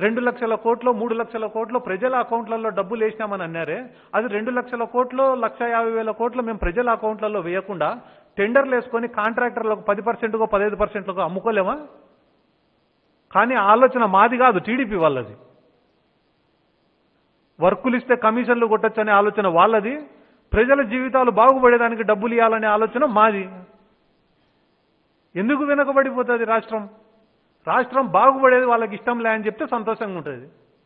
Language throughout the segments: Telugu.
రెండు లక్షల కోట్లు మూడు లక్షల కోట్లు ప్రజల అకౌంట్లలో డబ్బులు వేసినామని అన్నారే అది రెండు లక్షల కోట్లు లక్ష యాభై వేల కోట్లు మేము ప్రజల అకౌంట్లలో వేయకుండా టెండర్లు వేసుకొని కాంట్రాక్టర్లకు పది పర్సెంట్కో పదహైదు పర్సెంట్లకో అమ్ముకోలేమా కానీ ఆలోచన మాది కాదు టీడీపీ వాళ్ళది వర్కులు ఇస్తే కమిషన్లు కొట్టొచ్చనే ఆలోచన వాళ్ళది ప్రజల జీవితాలు బాగుపడేదానికి డబ్బులు ఇవ్వాలనే ఆలోచన మాది ఎందుకు వెనుకబడిపోతుంది రాష్ట్రం రాష్ట్రం బాగుపడేది వాళ్ళకి ఇష్టం లే అని చెప్తే సంతోషంగా ఉంటుంది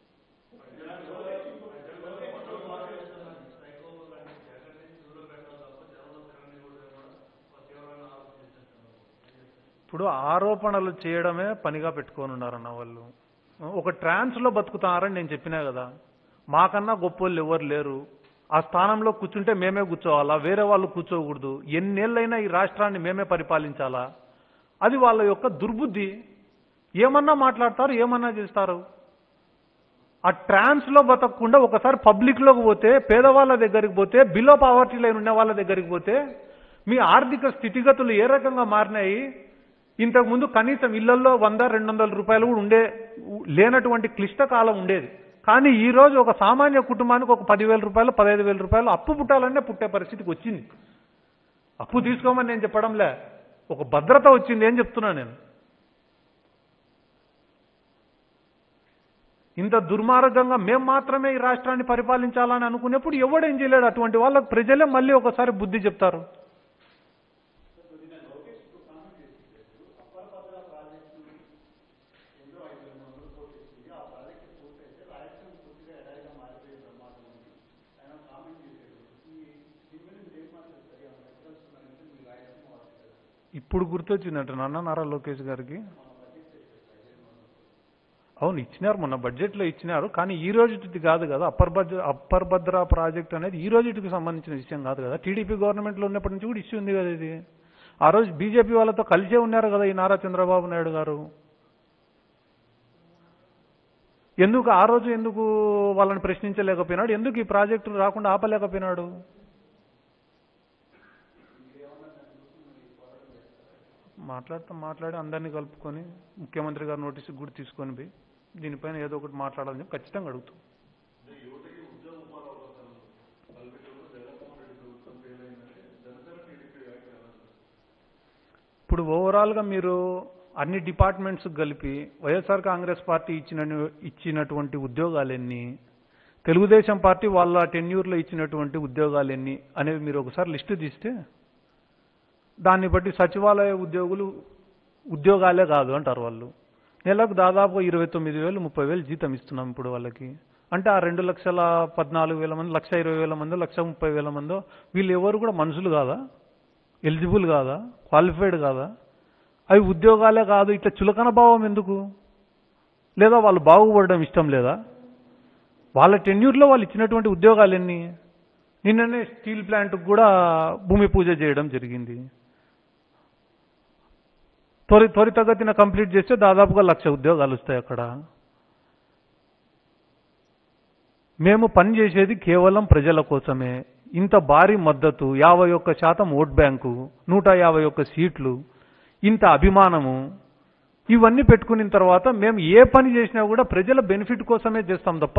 ఇప్పుడు ఆరోపణలు చేయడమే పనిగా పెట్టుకొని ఉన్నారన్న వాళ్ళు ఒక ట్రాన్స్లో బతుకుతున్నారని నేను చెప్పినా కదా మాకన్నా గొప్పోళ్ళు ఎవరు లేరు ఆ స్థానంలో కూర్చుంటే మేమే కూర్చోవాలా వేరే వాళ్ళు కూర్చోకూడదు ఎన్నేళ్ళైనా ఈ రాష్ట్రాన్ని మేమే పరిపాలించాలా అది వాళ్ళ యొక్క దుర్బుద్ధి ఏమన్నా మాట్లాడతారు ఏమన్నా చేస్తారు ఆ ట్రాన్స్లో బతకకుండా ఒకసారి పబ్లిక్లోకి పోతే పేదవాళ్ళ దగ్గరికి పోతే బిలో పావర్టీ లైన్ ఉన్న వాళ్ళ దగ్గరికి పోతే మీ ఆర్థిక స్థితిగతులు ఏ రకంగా మారినాయి ఇంతకుముందు కనీసం ఇళ్లలో వంద రెండు వందల రూపాయలు కూడా ఉండే లేనటువంటి క్లిష్ట కాలం ఉండేది కానీ ఈ రోజు ఒక సామాన్య కుటుంబానికి ఒక పదివేల రూపాయలు పదహైదు వేల రూపాయలు అప్పు పుట్టాలనే పుట్టే పరిస్థితికి వచ్చింది అప్పు తీసుకోమని నేను చెప్పడంలే ఒక భద్రత వచ్చింది ఏం చెప్తున్నా నేను ఇంత దుర్మార్గంగా మేము మాత్రమే ఈ రాష్ట్రాన్ని పరిపాలించాలని అనుకునేప్పుడు ఎవడేం చేయలేడు అటువంటి వాళ్ళకి ప్రజలే మళ్ళీ ఒకసారి బుద్ధి చెప్తారు ఇప్పుడు గుర్తొచ్చిందంట నాన్న నారా లోకేష్ గారికి అవును ఇచ్చినారు మొన్న బడ్జెట్లో ఇచ్చినారు కానీ ఈ రోజుది కాదు కదా upper Bhadra upper Bhadra project అనేది ఈ రోజుకి సంబంధించిన విషయం కాదు కదా టీడీపీ గవర్నమెంట్లో ఉన్నప్పటి నుంచి కూడా ఇష్యూ ఉంది కదా ఇది ఆ రోజు బీజేపీ వాళ్ళతో కలిసే ఉన్నారు కదా ఈ నారా చంద్రబాబు నాయుడు గారు ఎందుకు ఆ రోజు ఎందుకు వాళ్ళని ప్రశ్నించలేకపోయినాడు ఎందుకు ఈ ప్రాజెక్టు రాకుండా ఆపలేకపోయినాడు మాట్లాడతాం మాట్లాడి అందరినీ కలుపుకొని ముఖ్యమంత్రి గారు నోటీసు కూడా తీసుకొని పోయి దీనిపైన ఏదో ఒకటి మాట్లాడాలని చెప్పి ఖచ్చితంగా అడుగుతాం ఇప్పుడు ఓవరాల్గా మీరు అన్ని డిపార్ట్మెంట్స్ కలిపి వైఎస్ఆర్ కాంగ్రెస్ పార్టీ ఇచ్చిన ఇచ్చినటువంటి ఉద్యోగాలు ఎన్ని తెలుగుదేశం పార్టీ వాళ్ళ టెన్యూర్లో ఇచ్చినటువంటి ఉద్యోగాలు ఎన్ని అనేవి మీరు ఒకసారి లిస్టు తీస్తే దాన్ని బట్టి సచివాలయ ఉద్యోగులు ఉద్యోగాలే కాదు అంటారు వాళ్ళు నెలకు దాదాపు ఇరవై తొమ్మిది వేలు ముప్పై వేలు జీతం ఇస్తున్నాం ఇప్పుడు వాళ్ళకి అంటే ఆ రెండు లక్షల పద్నాలుగు వేల మంది లక్ష ఇరవై వేల మందో లక్ష ముప్పై వేల మందో వీళ్ళు ఎవరు కూడా మనుషులు కాదా ఎలిజిబుల్ కాదా క్వాలిఫైడ్ కాదా అవి ఉద్యోగాలే కాదు ఇట్లా చులకన భావం ఎందుకు లేదా వాళ్ళు బాగుపడడం ఇష్టం లేదా వాళ్ళ టెన్యూర్లో వాళ్ళు ఇచ్చినటువంటి ఉద్యోగాలు ఎన్ని నిన్ననే స్టీల్ ప్లాంట్కి కూడా భూమి పూజ చేయడం జరిగింది త్వరి త్వరితగతిన కంప్లీట్ చేస్తే దాదాపుగా లక్ష ఉద్యోగాలు వస్తాయి అక్కడ మేము పని చేసేది కేవలం ప్రజల కోసమే ఇంత భారీ మద్దతు యాభై ఒక్క శాతం ఓట్ బ్యాంకు నూట యాభై ఒక్క సీట్లు ఇంత అభిమానము ఇవన్నీ పెట్టుకున్న తర్వాత మేము ఏ పని చేసినా కూడా ప్రజల బెనిఫిట్ కోసమే చేస్తాం తప్ప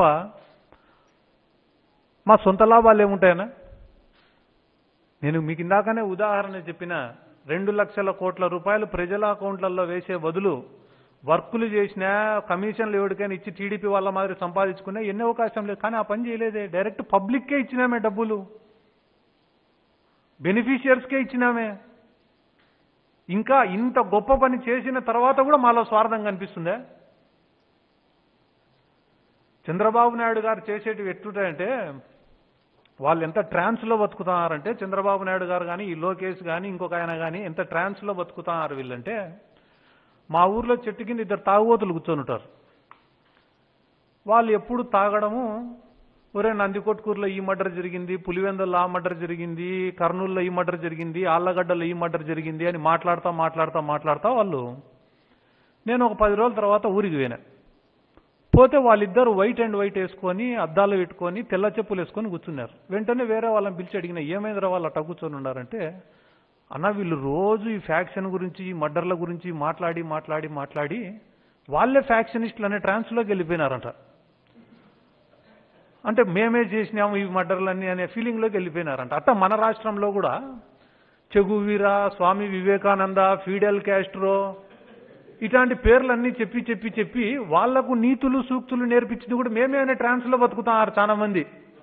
మా సొంత లాభాలు ఏముంటాయనా నేను మీకు ఇందాకనే ఉదాహరణ చెప్పిన రెండు లక్షల కోట్ల రూపాయలు ప్రజల అకౌంట్లలో వేసే బదులు వర్కులు చేసినా కమిషన్లు ఎవరికైనా ఇచ్చి టీడీపీ వాళ్ళ మాదిరి సంపాదించుకునే ఎన్ని అవకాశం లేదు కానీ ఆ పని చేయలేదే డైరెక్ట్ పబ్లిక్కే ఇచ్చినామే డబ్బులు బెనిఫిషియర్స్కే ఇచ్చినామే ఇంకా ఇంత గొప్ప పని చేసిన తర్వాత కూడా మాలో స్వార్థం కనిపిస్తుందే చంద్రబాబు నాయుడు గారు చేసేటివి ఎట్లుంటాయంటే వాళ్ళు ఎంత ట్రాన్స్లో బతుకుతున్నారంటే చంద్రబాబు నాయుడు గారు కానీ ఈ లోకేష్ కానీ ఇంకొక ఆయన కానీ ఎంత ట్రాన్స్లో బతుకుతున్నారు వీళ్ళంటే మా ఊర్లో చెట్టు కింద ఇద్దరు తాగుబోతులు కూర్చొని ఉంటారు వాళ్ళు ఎప్పుడు తాగడము ఒరే నందికొట్కూరులో ఈ మర్డర్ జరిగింది పులివెందుల్లో ఆ మర్డర్ జరిగింది కర్నూలులో ఈ మర్డర్ జరిగింది ఆళ్ళగడ్డలో ఈ మర్డర్ జరిగింది అని మాట్లాడుతా మాట్లాడుతా మాట్లాడుతా వాళ్ళు నేను ఒక పది రోజుల తర్వాత ఊరికి పోయినా పోతే వాళ్ళిద్దరు వైట్ అండ్ వైట్ వేసుకొని అద్దాలు పెట్టుకొని తెల్ల చెప్పులు వేసుకొని కూర్చున్నారు వెంటనే వేరే వాళ్ళని పిలిచి అడిగిన ఏమైందిరా వాళ్ళు అట్ట కూర్చొని ఉన్నారంటే అన్న వీళ్ళు రోజు ఈ ఫ్యాక్షన్ గురించి ఈ మర్డర్ల గురించి మాట్లాడి మాట్లాడి మాట్లాడి వాళ్ళే ఫ్యాక్షనిస్టులు అనే ట్రాన్స్లోకి వెళ్ళిపోయినారంట అంటే మేమే చేసినాము ఈ మర్డర్లన్నీ అనే ఫీలింగ్లోకి వెళ్ళిపోయినారంట అట్ట మన రాష్ట్రంలో కూడా Che Guevara Swami Vivekananda Fidel Castro ఇట్లాంటి పేర్లన్నీ చెప్పి చెప్పి చెప్పి వాళ్లకు నీతులు సూక్తులు నేర్పించింది కూడా మేమే అనే ట్రాన్స్లో బతుకుతున్నారు చాలా మంది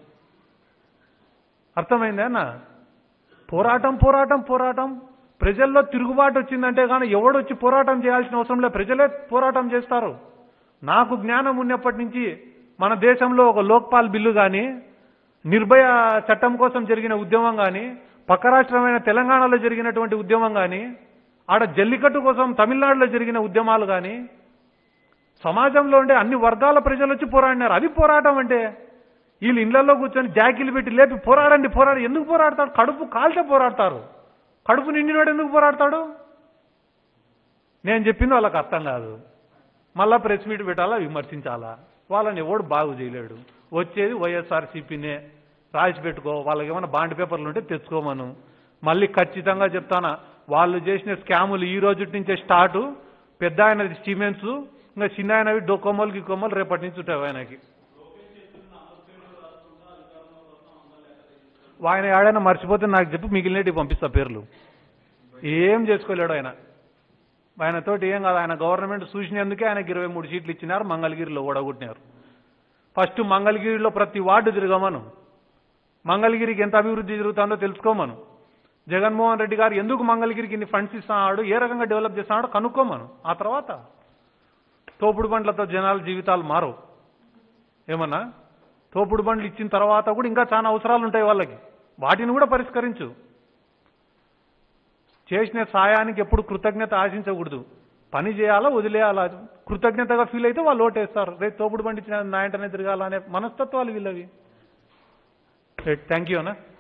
అర్థమైందా అన్న పోరాటం పోరాటం పోరాటం ప్రజల్లో తిరుగుబాటు వచ్చిందంటే కానీ ఎవడొచ్చి పోరాటం చేయాల్సిన అవసరం లేదు ప్రజలే పోరాటం చేస్తారు నాకు జ్ఞానం ఉన్నప్పటి నుంచి మన దేశంలో ఒక లోక్పాల్ బిల్లు కానీ నిర్భయ చట్టం కోసం జరిగిన ఉద్యమం కానీ పక్క రాష్ట్రమైన తెలంగాణలో జరిగినటువంటి ఉద్యమం కానీ ఆడ జల్లికట్టు కోసం తమిళనాడులో జరిగిన ఉద్యమాలు కానీ సమాజంలో ఉండే అన్ని వర్గాల ప్రజలు వచ్చి పోరాడినారు అది పోరాటం అంటే వీళ్ళు ఇళ్లలో కూర్చొని జాకీలు పెట్టి లేపి పోరాడండి పోరాడు ఎందుకు పోరాడతాడు కడుపు కాల్తే పోరాడతారు కడుపు నిండినోడు ఎందుకు పోరాడతాడు నేను చెప్పింది వాళ్ళకి అర్థం కాదు మళ్ళా ప్రెస్ మీట్ పెట్టాలా విమర్శించాలా వాళ్ళని ఎవడు బాగు చేయలేడు వచ్చేది వైఎస్ఆర్సీపీనే రాసి పెట్టుకో వాళ్ళకి ఏమైనా బాండ్ పేపర్లు ఉంటే తెచ్చుకోమను మళ్ళీ ఖచ్చితంగా చెప్తానా వాళ్ళు చేసిన స్కాములు ఈ రోజు నుంచే స్టార్ట్ పెద్ద ఆయనది సిమెంట్స్ ఇంకా చిన్న ఆయనవి డొక్కొమ్మలు గిక్కొమ్మలు రేపటి నుంచి ఉంటాయి ఆయనకి ఆయన ఆడైనా మర్చిపోతే నాకు చెప్పి మిగిలినవి పంపిస్తా పేర్లు ఏం చేసుకోలేడు ఆయన ఆయనతోటి ఏం కాదు ఆయన గవర్నమెంట్ చూసినందుకే ఆయనకి ఇరవై మూడు సీట్లు ఇచ్చినారు మంగళగిరిలో ఓడగొట్టినారు ఫస్ట్ మంగళగిరిలో ప్రతి వార్డు తిరగమను మంగళగిరికి ఎంత అభివృద్ధి జరుగుతుందో తెలుసుకోమను జగన్మోహన్ రెడ్డి గారు ఎందుకు మంగళగిరికి ఇన్ని ఫండ్స్ ఇస్తున్నాడు ఏ రకంగా డెవలప్ చేస్తున్నాడో కనుక్కోమను ఆ తర్వాత తోపుడు బండ్లతో జనాల జీవితాలు మారవు ఏమన్నా తోపుడు బండ్లు ఇచ్చిన తర్వాత కూడా ఇంకా చాలా అవసరాలు ఉంటాయి వాళ్ళకి వాటిని కూడా పరిష్కరించు చేసిన సాయానికి ఎప్పుడు కృతజ్ఞత ఆశించకూడదు పని చేయాలా వదిలేయాలా కృతజ్ఞతగా ఫీల్ అయితే వాళ్ళు ఓటేస్తారు రేపు తోపుడు బండి ఇచ్చిన నా వెంటనే తిరగాలనే మనస్తత్వాలు వీళ్ళవి థ్యాంక్ యూ అన్న